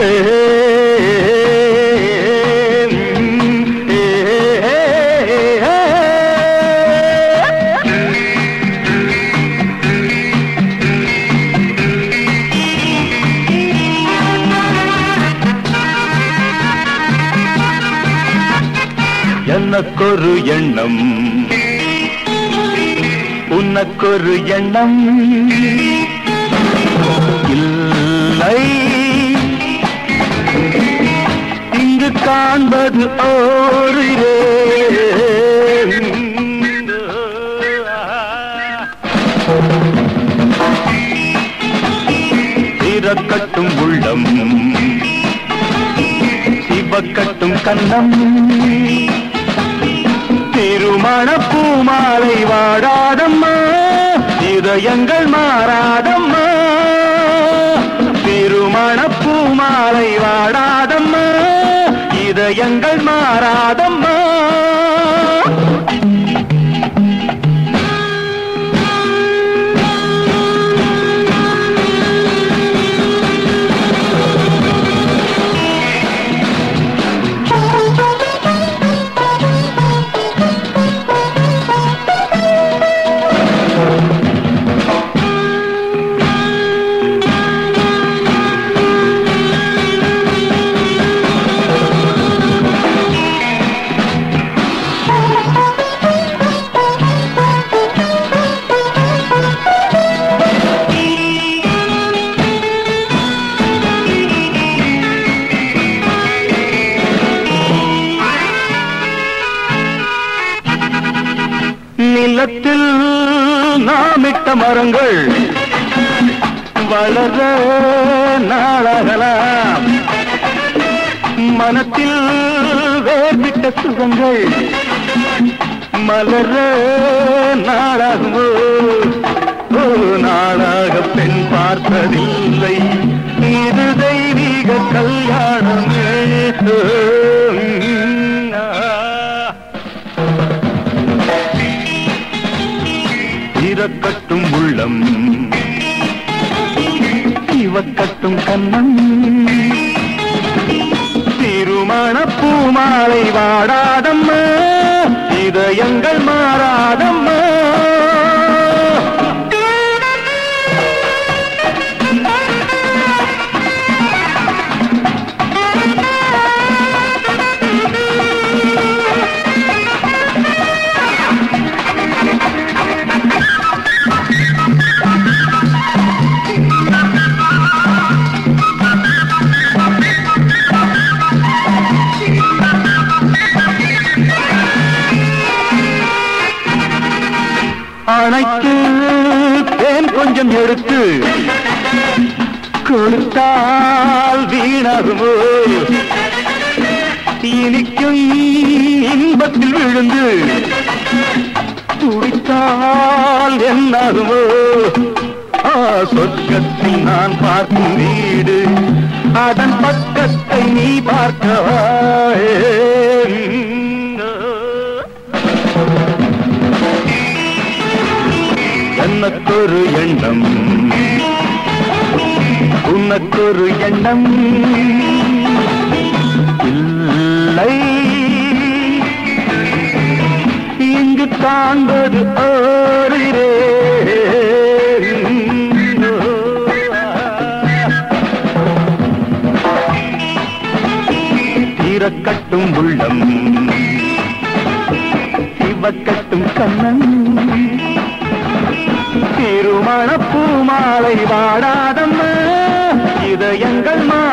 எனக்கொரு எண்ணம் உனக்கொரு எண்ணம் இல்லை இங்கு காண்பது ஓரிரே திறக்கட்டும் உள்ளம் சிவக்கட்டும் கண்ணம் திருமண பூமாலை வாடாதம்மா இதயங்கள் மாறாதம்மா திருமண பூமாலை வாடாதம்மா இதயங்கள் மாறாதம்மா நிலத்தில் நாமிட்ட மரங்கள் வளர நாளாகலாம் மனத்தில் வேர்விட்ட சுகங்கள் மலர நாளாகுமோ ஓ நாளாக பெண் பார்த்ததில்லை இது தெய்வீக கல்யாணமே ஓ, ம், ஆ. இறக்கட்டும் உள்ளம் இவக்கட்டும் கண்ணம் திருமண பூமாலை வாடாதம்மா இதயங்கள் மாறாதம்மா அணைக்கு தேன் கொஞ்சம் எடுத்து கொடுத்தால் வீணாகுமோ இனிக்கும் இன்பத்தில் விழுந்து துடித்தால் என்னாகுமோ ஆ சொர்க்கத்தில் நான் பார்க்கும் வீடு அதன் பக்கத்தை நீ பார்க்கவா எனக்கொரு எண்ணம் உனக்கொரு எண்ணம் இல்லை இங்கு காண்பது ஓரிரே தீரக்கட்டும் உள்ளம் சிவக்கட்டும் கண்ணன் திருமண பூமாலை வாடாதம்மா இதயங்கள் மா